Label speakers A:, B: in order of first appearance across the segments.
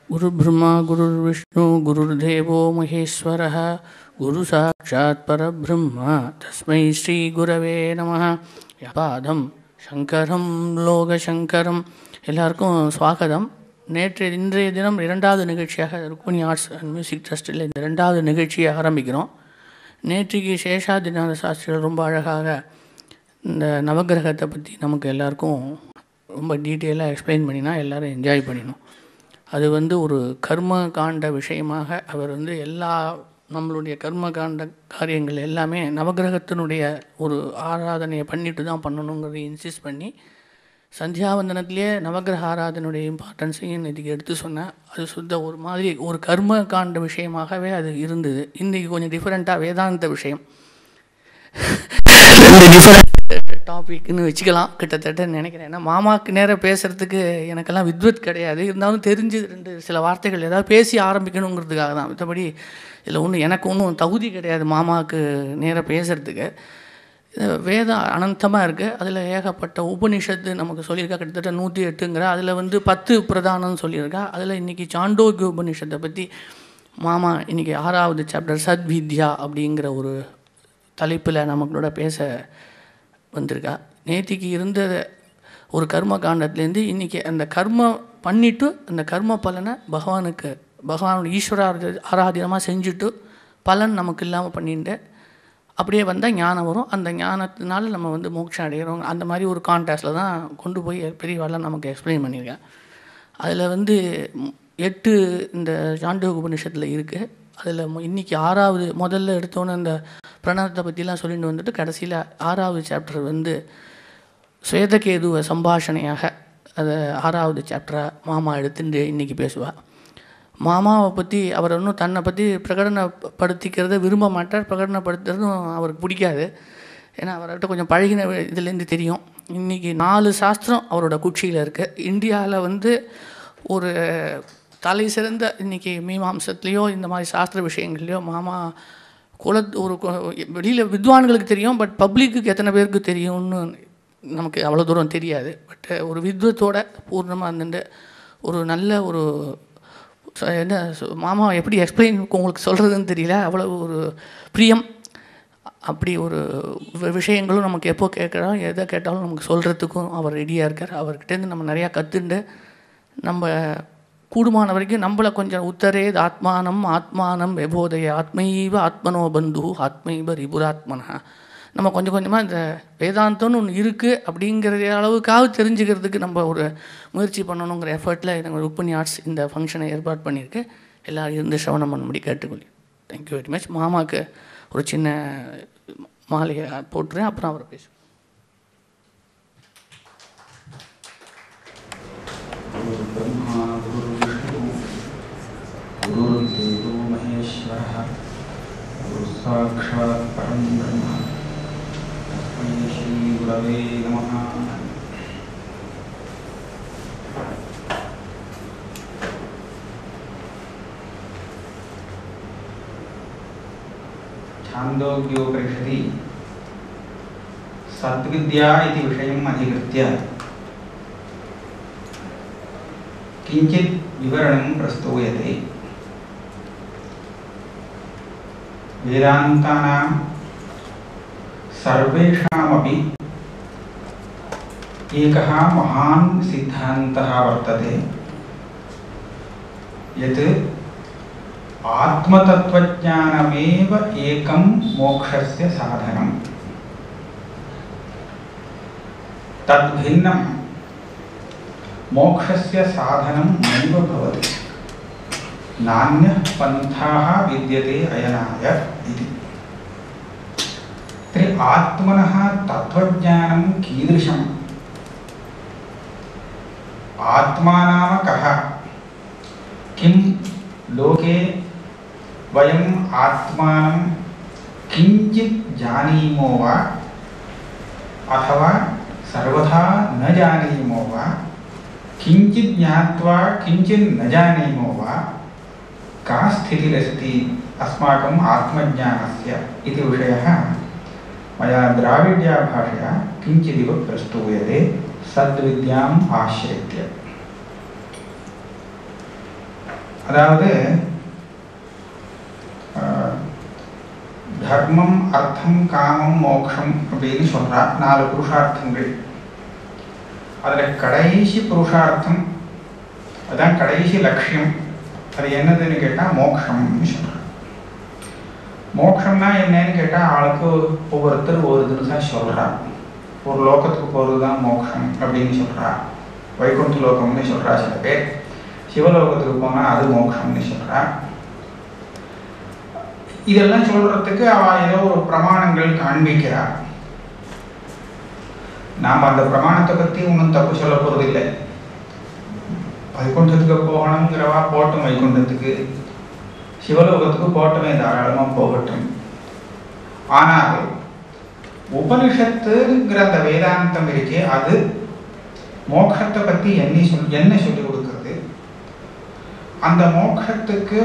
A: गुरुर्ब्रह्मा गुरुर्विष्णु गुरुर्देवो महेश्वरः गुरुसाक्षात् परब्रह्म तस्मै श्रीगुरवे நமः பாதம் சங்கரம் லோகசங்கரம் எல்லாருக்கும் ஸ்வாகதம் நேற்று இன்றைய தினம் இரண்டாவது நிகழ்ச்சியாக ருக்மணி ஆர்ட்ஸ் அண்ட் மியூசிக் ட்ரஸ்ட்டில் இந்த ரெண்டாவது நிகழ்ச்சியை ஆரம்பிக்கிறோம் நேற்றுக்கு சேஷாதிநாத சாஸ்திரிகள் ரொம்ப அழகாக இந்த நவகிரகத்தை பற்றி நமக்கு எல்லாருக்கும் ரொம்ப டீட்டெயிலாக எக்ஸ்பிளைன் பண்ணினா எல்லோரும் என்ஜாய் பண்ணினோம் அது வந்து ஒரு கர்ம காண்ட விஷயமாக அவர் வந்து எல்லா நம்மளுடைய கர்ம காண்ட காரியங்கள் எல்லாமே நவகிரகத்தினுடைய ஒரு ஆராதனையை பண்ணிட்டு தான் பண்ணணுங்கிறத இன்சிஸ்ட் பண்ணி சந்தியாவந்தனத்திலேயே நவகிரக ஆராதனுடைய இம்பார்ட்டன்ஸையும் இன்றைக்கி எடுத்து சொன்னேன் அது சுத்த ஒரு மாதிரி ஒரு கர்ம காண்ட விஷயமாகவே அது இருந்தது இன்றைக்கி கொஞ்சம் டிஃப்ரெண்ட்டாக வேதாந்த விஷயம் ரெண்டு டிஃப்ரெண்ட் டாபிக்னு வச்சுக்கலாம் கிட்டத்தட்ட நினைக்கிறேன் ஏன்னா மாமாவுக்கு நேரம் பேசுகிறதுக்கு எனக்கெல்லாம் வித்வத் கிடையாது இருந்தாலும் தெரிஞ்சு ரெண்டு சில வார்த்தைகள் ஏதாவது பேசி ஆரம்பிக்கணுங்கிறதுக்காக தான் மற்றபடி இதில் ஒன்றும் எனக்கு ஒன்றும் தகுதி கிடையாது மாமாவுக்கு நேராக பேசுகிறதுக்கு வேதம் அனந்தமாக இருக்குது அதில் ஏகப்பட்ட உபனிஷத்து நமக்கு சொல்லியிருக்கா கிட்டத்தட்ட நூற்றி எட்டுங்கிற அதில் வந்து பத்து பிரதானம்னு சொல்லியிருக்கா அதில் இன்றைக்கி சாண்டோக்கிய உபனிஷத்தை பற்றி மாமா இன்றைக்கி ஆறாவது சாப்டர் சத்வித்யா அப்படிங்கிற ஒரு தலைப்பில் நமக்களோட பேச வந்திருக்கா நேத்திக்கு இருந்த ஒரு கர்ம காண்டத்துலேருந்து இன்றைக்கி அந்த கர்ம பண்ணிவிட்டு அந்த கர்ம பலனை பகவானுக்கு பகவானோட ஈஸ்வர ஆராதனமாக செஞ்சுட்டு பலன் நமக்கு இல்லாமல் பண்ணிட்டு அப்படியே வந்தால் ஞானம் வரும் அந்த ஞானத்தினால நம்ம வந்து மோட்சம் அடைகிறோம் அந்த மாதிரி ஒரு கான்டாக்டில் தான் கொண்டு போய் பெரியவாள்லாம் நமக்கு எக்ஸ்பிளைன் பண்ணியிருக்கேன் அதில் வந்து எட்டு இந்த சாண்டோக உபநிஷத்தில் இருக்குது அதில் இன்றைக்கி ஆறாவது முதல்ல எடுத்தோன்னே அந்த பிரணவத்தை பற்றிலாம் சொல்லிட்டு வந்துட்டு கடைசியில் ஆறாவது சாப்டர் வந்து சுவேதகேதுவ சம்பாஷணையாக அதை ஆறாவது சாப்டராக மாமா எடுத்துட்டு இன்றைக்கி பேசுவாள் மாமாவை பற்றி அவர் இன்னும் தன்னை பற்றி பிரகடனப்படுத்திக்கிறத விரும்ப மாட்டார் பிரகடனப்படுத்துறதும் அவருக்கு பிடிக்காது ஏன்னா அவர்கிட்ட கொஞ்சம் பழகின இதுலேருந்து தெரியும் இன்றைக்கி நாலு சாஸ்திரம் அவரோட குச்சியில் இருக்குது இந்தியாவில் வந்து ஒரு தலை சிறந்த இன்றைக்கி மீமாம்சத்துலேயோ இந்த மாதிரி சாஸ்திர விஷயங்கள்லையோ மாமா குல ஒரு வெளியில் வித்வான்களுக்கு தெரியும் பட் பப்ளிக்கு எத்தனை பேருக்கு தெரியும்னு நமக்கு அவ்வளோ தூரம் தெரியாது பட் ஒரு வித்வத்தோட பூர்ணமாக இருந்துட்டு ஒரு நல்ல ஒரு என்ன மாமா எப்படி எக்ஸ்பிளைன் உங்களுக்கு சொல்கிறதுன்னு தெரியல அவ்வளோ ஒரு பிரியம் அப்படி ஒரு விஷயங்களும் நமக்கு எப்போ கேட்குறோம் எதை கேட்டாலும் நமக்கு சொல்கிறதுக்கும் அவர் ரெடியாக இருக்கார் அவர்கிட்டேருந்து நம்ம நிறையா கற்றுண்டு நம்ம கூடுமான வரைக்கும் நம்மளை கொஞ்சம் உத்தரேத் ஆத்மானம் ஆத்மானம் வெபோதய ஆத்மைவ ஆத்மனோ பந்து ஆத்மைவ ரிபுராத்மனா நம்ம கொஞ்சம் கொஞ்சமாக இந்த வேதாந்தம்னு ஒன்று இருக்குது அப்படிங்கிற அளவுக்காக தெரிஞ்சுக்கிறதுக்கு நம்ம ஒரு முயற்சி பண்ணணுங்கிற எஃபர்ட்டில் எனக்கு ருக்மணி ஆர்ட்ஸ் இந்த ஃபங்க்ஷனை ஏற்பாடு பண்ணியிருக்கு எல்லோரும் இருந்து சிரவணம் பண்ணும்படி கேட்டுக்கொள்ளி தேங்க்யூ வெரி மச் மாமாவுக்கு ஒரு சின்ன மாலையை போட்டுறேன் அப்புறம் அவரை பேசுவோம்
B: गुरुर्ब्रह्मा गुरुर्विष्णु गुरुर्देवो महेश्वरः गुरुसाक्षात् परं ब्रह्म तस्मै श्रीगुरवे नमः छान्दोग्योपनिषदि सद्विद्या इति विषयम् अधिकृत्य किञ्चित् विवरणं प्रस्तूयते वेदान्तानां सर्वेषामपि एकः महान् सिद्धान्तः वर्तते यत् आत्मतत्त्वज्ञानमेव एकं मोक्षस्य साधनम् तद्भिन्नं मोक्षस्य साधनं नैव भवति नान्यः पन्थाः विद्यते अयनाय इति तर्हि आत्मनः तत्त्वज्ञानं कीदृशम् आत्मा नाम कः किं लोके वयम् आत्मानं किञ्चित् जानीमो वा अथवा सर्वथा न जानीमो वा किञ्चित् ज्ञात्वा किञ्चित् न जानीमो वा का स्थितिरस्ति अस्माकम् आत्मज्ञानस्य इति विषयः मया द्राविड्याभाषया किञ्चिदिव प्रस्तूयते सद्विद्याम् आश्रित्य அதாவது அஹ், தர்மம் அர்த்தம் காமம் மோக்ஷம் அப்படின்னு சொல்றா நாலு புருஷார்த்தங்கள் அதில் கடைசி புருஷார்த்தம் அதான் கடைசி லட்சியம் அது என்னதுன்னு கேட்டால் மோக்ஷம்னு சொல்கிறார் மோக்ஷம்னா என்னன்னு கேட்டால் ஆளுக்கு ஒவ்வொருத்தர் ஒரு தினசாக சொல்கிறா ஒரு லோகத்துக்கு போகிறது தான் மோக்ஷம் அப்படின்னு சொல்கிறா வைகுண்ட லோகம்னு சொல்கிறா சில பேர் சிவலோகத்துக்கு போனால் அது மோக்ஷம்னு சொல்கிறா இதெல்லாம் சொல்கிறதுக்கு அவள் ஏதோ ஒரு பிரமாணங்கள் காண்பிக்கிறா நாம் அந்த பிரமாணத்தை பற்றி ஒன்றும் தப்பு சொல்ல போகிறது இல்லை வைகுண்டத்துக்கு போகணுங்கிறவா போட்டும் வைகுண்டத்துக்கு சிவலோகத்துக்கு போட்டமே தாராளமாக போகட்டும் ஆனால் உபனிஷத்துங்கிற அந்த வேதாந்தம் இருக்கே அது மோட்சத்தை பற்றி என்ன சொல் என்ன சொல்லிக் கொடுக்கிறது அந்த மோட்சத்துக்கு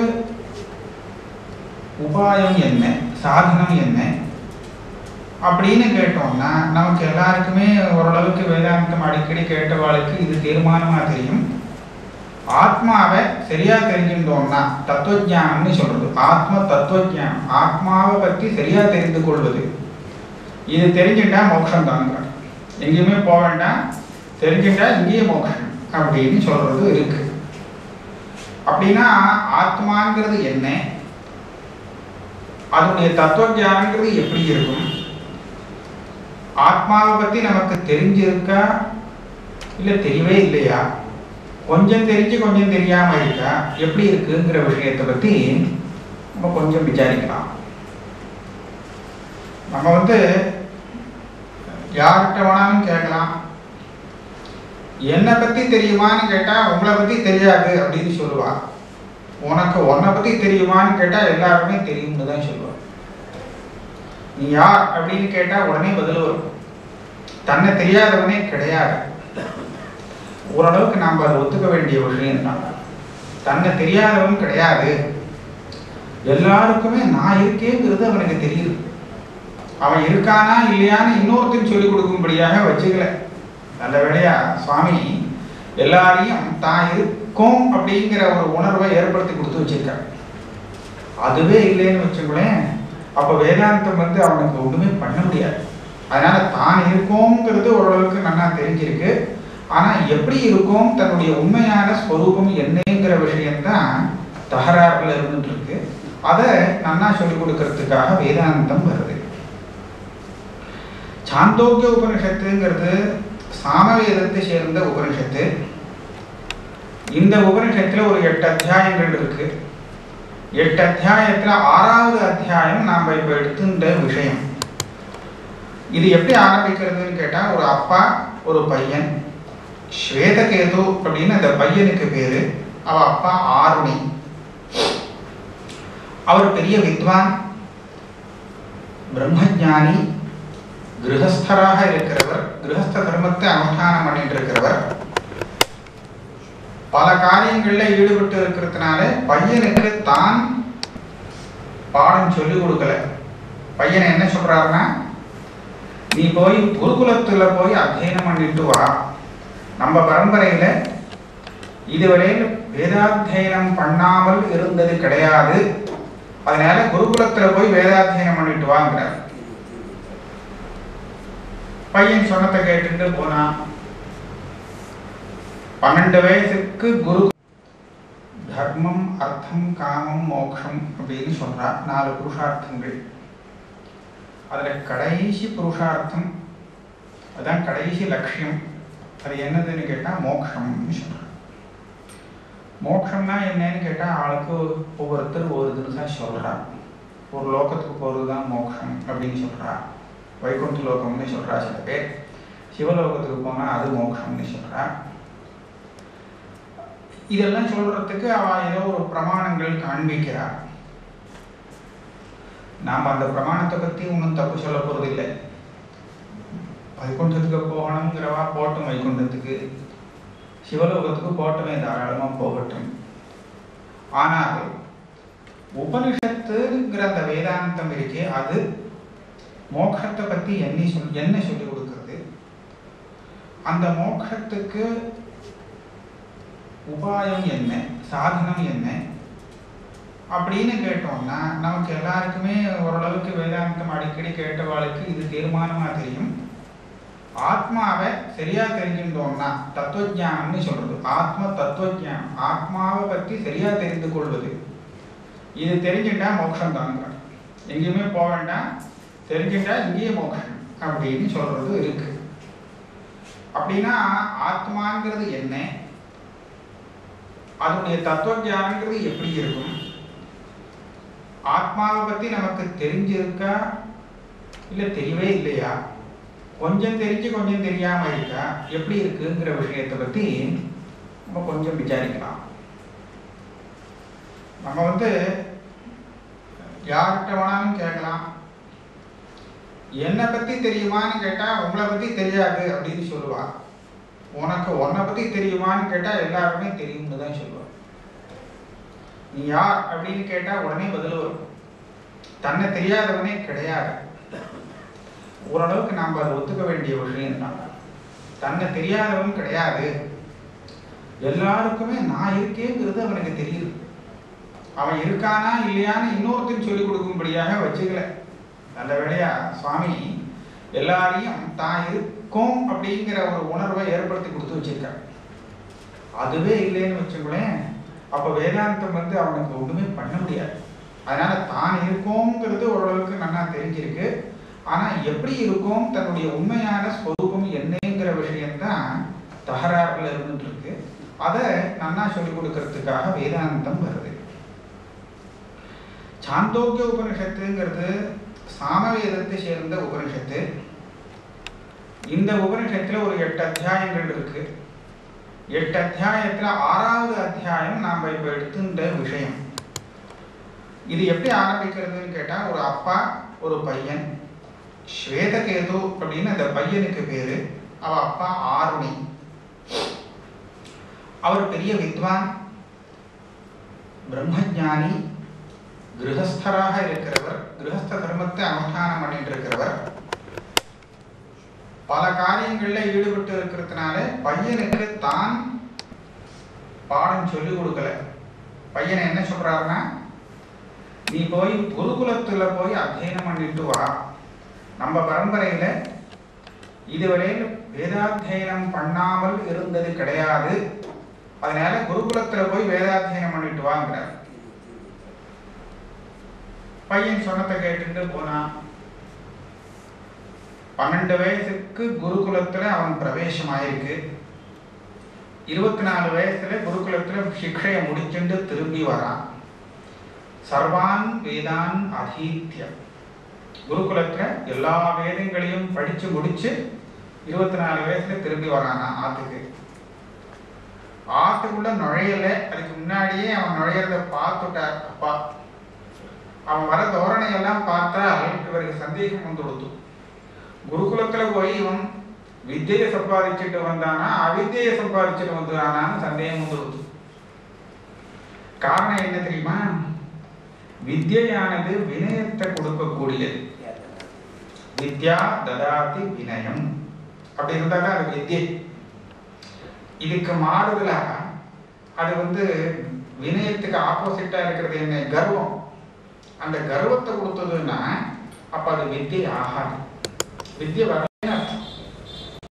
B: உபாயம் என்ன சாதனம் என்ன அப்படின்னு கேட்டோம்னா நமக்கு எல்லாருக்குமே ஓரளவுக்கு வேதாந்தம் அடிக்கடி கேட்டவாளுக்கு இது தீர்மானமா தெரியும் ஆத்மாவை சரியா தெரிஞ்சுட்டோம்னா தத்துவஜானம்னு சொல்றது ஆத்ம தத்துவஜானம் ஆத்மாவை பற்றி சரியா தெரிந்து கொள்வது இது தெரிஞ்சுட்டா மோட்சம் தாங்க எங்கேயுமே போக வேண்டாம் தெரிஞ்சுட்டா இங்கேயே மோட்சம் அப்படின்னு சொல்றது இருக்கு அப்படின்னா ஆத்மாங்கிறது என்ன அதனுடைய தத்துவஜானங்கிறது எப்படி இருக்கும் ஆத்மாவை பத்தி நமக்கு தெரிஞ்சிருக்கா இல்ல தெரியவே இல்லையா கொஞ்சம் தெரிஞ்சு கொஞ்சம் தெரியாம இருக்கா எப்படி இருக்குங்கிற விஷயத்தை பத்தி நம்ம கொஞ்சம் விசாரிக்கலாம் நம்ம வந்து யார்கிட்ட வேணாலும் கேட்கலாம் என்னை பத்தி தெரியுமான்னு கேட்டா உங்களை பத்தி தெரியாது அப்படின்னு சொல்லுவா உனக்கு உன்னை பத்தி தெரியுமான்னு கேட்டா எல்லாருமே தெரியும்னு தான் சொல்லுவா நீ யார் அப்படின்னு கேட்டா உடனே பதில் வரும் தன்னை தெரியாதவனே கிடையாது ஓரளவுக்கு நாம் அதை ஒத்துக்க வேண்டிய விஷயம் தான் தன்னை தெரியாதவன் கிடையாது எல்லாருக்குமே நான் இருக்கேங்கிறது அவனுக்கு தெரியுது அவன் இருக்கானா இல்லையான்னு இன்னொருத்தன் சொல்லிக் கொடுக்கும்படியாக வச்சுக்கல நல்ல வேளையா சுவாமி எல்லாரையும் தான் இருக்கோம் அப்படிங்கிற ஒரு உணர்வை ஏற்படுத்தி கொடுத்து வச்சிருக்கார் அதுவே இல்லைன்னு வச்சுங்களேன் அப்போ வேதாந்தம் வந்து அவனுக்கு ஒன்றுமே பண்ண முடியாது அதனால தான் இருக்கோங்கிறது ஓரளவுக்கு நல்லா தெரிஞ்சிருக்கு ஆனா எப்படி இருக்கும் தன்னுடைய உண்மையான ஸ்வரூபம் என்னங்கிற விஷயம்தான் தகராறுல இருந்துட்டு இருக்கு அதை நன்னா சொல்லிக் கொடுக்கறதுக்காக வேதாந்தம் வருது சாந்தோக்கிய உபனிஷத்துங்கிறது சாமவேதத்தை சேர்ந்த உபனிஷத்து இந்த உபனிஷத்துல ஒரு எட்டு அத்தியாயங்கள் இருக்கு எட்டு அத்தியாயத்துல ஆறாவது அத்தியாயம் நாம இப்ப எடுத்துட்ட விஷயம் இது எப்படி ஆரம்பிக்கிறதுன்னு கேட்டா ஒரு அப்பா ஒரு பையன் ஸ்வேதகேது அப்படின்னு அந்த பையனுக்கு பேரு அவ அப்பா ஆருணி அவர் பெரிய வித்வான் பிரம்மஜானி கிரகஸ்தராக இருக்கிறவர் கிரகஸ்த தர்மத்தை அனுஷ்டானம் பண்ணிட்டு இருக்கிறவர் பல காரியங்கள்ல ஈடுபட்டு இருக்கிறதுனால பையனுக்கு தான் பாடம் சொல்லிக் கொடுக்கல பையனை என்ன சொல்றாருன்னா நீ போய் குருகுலத்துல போய் அத்தியனம் பண்ணிட்டு வா நம்ம பரம்பரையில இதுவரையில் வேதாத்தியனம் பண்ணாமல் இருந்தது கிடையாது அதனால குருகுலத்துல போய் வேதாத்தியனம் பண்ணிட்டு வாங்கிறார் பையன் சொன்னதை கேட்டுட்டு போனான் பன்னெண்டு வயசுக்கு குரு தர்மம் அர்த்தம் காமம் மோக்ஷம் அப்படின்னு சொல்றா நாலு புருஷார்த்தங்கள் அதுல கடைசி புருஷார்த்தம் அதான் கடைசி லட்சியம் அது என்னதுன்னு கேட்டா மோக்ஷம்னு சொல்றான் மோக்ஷம்னா என்னன்னு கேட்டா ஆளுக்கு ஒவ்வொருத்தர் ஒரு தினசா சொல்றா ஒரு லோகத்துக்கு போகிறது தான் மோக்ஷம் அப்படின்னு சொல்றா வைகுண்ட லோகம்னு சொல்றா சில பேர் சிவலோகத்துக்கு போனா அது மோக்ஷம்னு சொல்றா இதெல்லாம் சொல்றதுக்கு அவ ஏதோ ஒரு பிரமாணங்கள் காண்பிக்கிறா நாம் அந்த பிரமாணத்தை பத்தி ஒன்றும் தப்பு சொல்ல போறது இல்லை வைகுண்டத்துக்கு போகணுங்கிறவா போட்டும் வைகுண்டத்துக்கு சிவலோகத்துக்கு போட்டமே தாராளமா போகட்டும் ஆனால் உபனிஷத்துங்கிற அந்த வேதாந்தம் இருக்கே அது மோட்சத்தை பத்தி என்ன சொல் என்ன சொல்லிக் கொடுக்கிறது அந்த மோட்சத்துக்கு உபாயம் என்ன சாதனம் என்ன அப்படின்னு கேட்டோம்னா நமக்கு எல்லாருக்குமே ஓரளவுக்கு வேதாந்தம் அடிக்கடி கேட்டவாளுக்கு இது தீர்மானமா தெரியும் ஆத்மாவை சரியா தெரிஞ்சுட்டோம்னா தத்துவஜானம்னு சொல்றது ஆத்ம தத்துவஜானம் ஆத்மாவை பத்தி சரியா தெரிந்து கொள்வது இது தெரிஞ்சுட்டா மோட்சம் தாங்க எங்கேயுமே போக வேண்டாம் தெரிஞ்சுட்டா இங்கேயே மோட்சம் அப்படின்னு சொல்றது இருக்கு அப்படின்னா ஆத்மாங்கிறது என்ன அதனுடைய தத்துவ ஞானங்கிறது எப்படி இருக்கும் ஆத்மாவை பத்தி நமக்கு தெரிஞ்சிருக்கா இல்ல தெரியவே இல்லையா கொஞ்சம் தெரிஞ்சு கொஞ்சம் தெரியாம இருக்கா எப்படி இருக்குங்கிற விஷயத்தை பத்தி நம்ம கொஞ்சம் விசாரிக்கலாம் நம்ம வந்து யார்கிட்ட வேணாலும் கேட்கலாம் என்னை பத்தி தெரியுமான்னு கேட்டா உங்களை பத்தி தெரியாது அப்படின்னு சொல்லுவா உனக்கு உன்னை பத்தி தெரியுமான்னு கேட்டா எல்லாருமே தெரியும்னு தான் சொல்லுவா நீ யார் அப்படின்னு கேட்டா உடனே பதில் வரும் தன்னை தெரியாதவனே கிடையாது ஓரளவுக்கு நாம் அதை ஒத்துக்க வேண்டிய விஷயம் தான் தன்னை தெரியாதவன் கிடையாது எல்லாருக்குமே நான் இருக்கேங்கிறது அவனுக்கு தெரியுது அவன் இருக்கானா இல்லையான்னு இன்னொருத்தன் சொல்லிக் கொடுக்கும்படியாக வச்சுக்கல நல்ல வேளையா சுவாமி எல்லாரையும் தான் இருக்கும் அப்படிங்கிற ஒரு உணர்வை ஏற்படுத்தி கொடுத்து வச்சிருக்கார் அதுவே இல்லைன்னு வச்சுங்களேன் அப்ப வேதாந்தம் வந்து அவனுக்கு ஒண்ணுமே பண்ண முடியாது அதனால தான் இருக்கோங்கிறது ஓரளவுக்கு நல்லா தெரிஞ்சிருக்கு ஆனா எப்படி இருக்கும் தன்னுடைய உண்மையான ஸ்வரூபம் என்னங்கிற விஷயம்தான் தகராறுல இருந்துட்டு இருக்கு அதை நன்னா சொல்லிக் கொடுக்கறதுக்காக வேதாந்தம் வருது சாந்தோக்கிய உபனிஷத்துங்கிறது சாமவேதத்தை சேர்ந்த உபனிஷத்து இந்த உபனிஷத்துல ஒரு எட்டு அத்தியாயங்கள் இருக்கு எட்டு அத்தியாயத்துல ஆறாவது அத்தியாயம் நாம இப்ப எடுத்துட்ட விஷயம் இது எப்படி ஆரம்பிக்கிறதுன்னு கேட்டா ஒரு அப்பா ஒரு பையன் ஸ்வேதகேது அப்படின்னு அந்த பையனுக்கு பேரு அவ அப்பா ஆருணி அவர் பெரிய வித்வான் பிரம்மஜானி கிரகஸ்தராக இருக்கிறவர் கிரகஸ்த தர்மத்தை அனுஷ்டானம் பண்ணிட்டு இருக்கிறவர் பல காரியங்கள்ல ஈடுபட்டு இருக்கிறதுனால பையனுக்கு தான் பாடம் சொல்லி கொடுக்கல பையனை என்ன சொல்றாருன்னா நீ போய் குருகுலத்துல போய் அத்தியனம் பண்ணிட்டு வா நம்ம பரம்பரையில இதுவரையில் வேதாத்தியனம் பண்ணாமல் இருந்தது கிடையாது அதனால குருகுலத்துல போய் வேதாத்தியனம் பண்ணிட்டு வாங்கிறார் பையன் சொன்னதை கேட்டுட்டு போனான் பன்னெண்டு வயசுக்கு குருகுலத்துல அவன் பிரவேசம் ஆயிருக்கு இருபத்தி நாலு வயசுல குருகுலத்துல சிக்ஷையை முடிச்சுட்டு திரும்பி வரான் சர்வான் வேதான் அதீத்தியம் குருகுலத்துல எல்லா வேதங்களையும் படிச்சு முடிச்சு இருபத்தி நாலு வயசுல திரும்பி வரானா ஆத்துக்கு ஆத்துக்குள்ள நுழையல அதுக்கு முன்னாடியே அவன் நுழையிறத பார்த்துட்டார் அப்பா அவன் வர தோரணை எல்லாம் பார்த்தால் இவருக்கு சந்தேகம் வந்து கொடுத்து குருகுலத்துல போய் இவன் வித்தியை சம்பாதிச்சுட்டு வந்தானா அவித்தியை சம்பாதிச்சுட்டு வந்தானான்னு சந்தேகம் வந்து கொடுத்து காரணம் என்ன தெரியுமா வித்யானது வினயத்தை கொடுக்கக்கூடியது வித்யா ததாதி வினயம் அப்படி இருந்தாக்கா அது வித்யை இதுக்கு மாறுதலா அது வந்து வினயத்துக்கு ஆப்போசிட்டா இருக்கிறது என்ன கர்வம் அந்த கர்வத்தை கொடுத்ததுன்னா அப்ப அது வித்தியை ஆகாது வித்தியை வர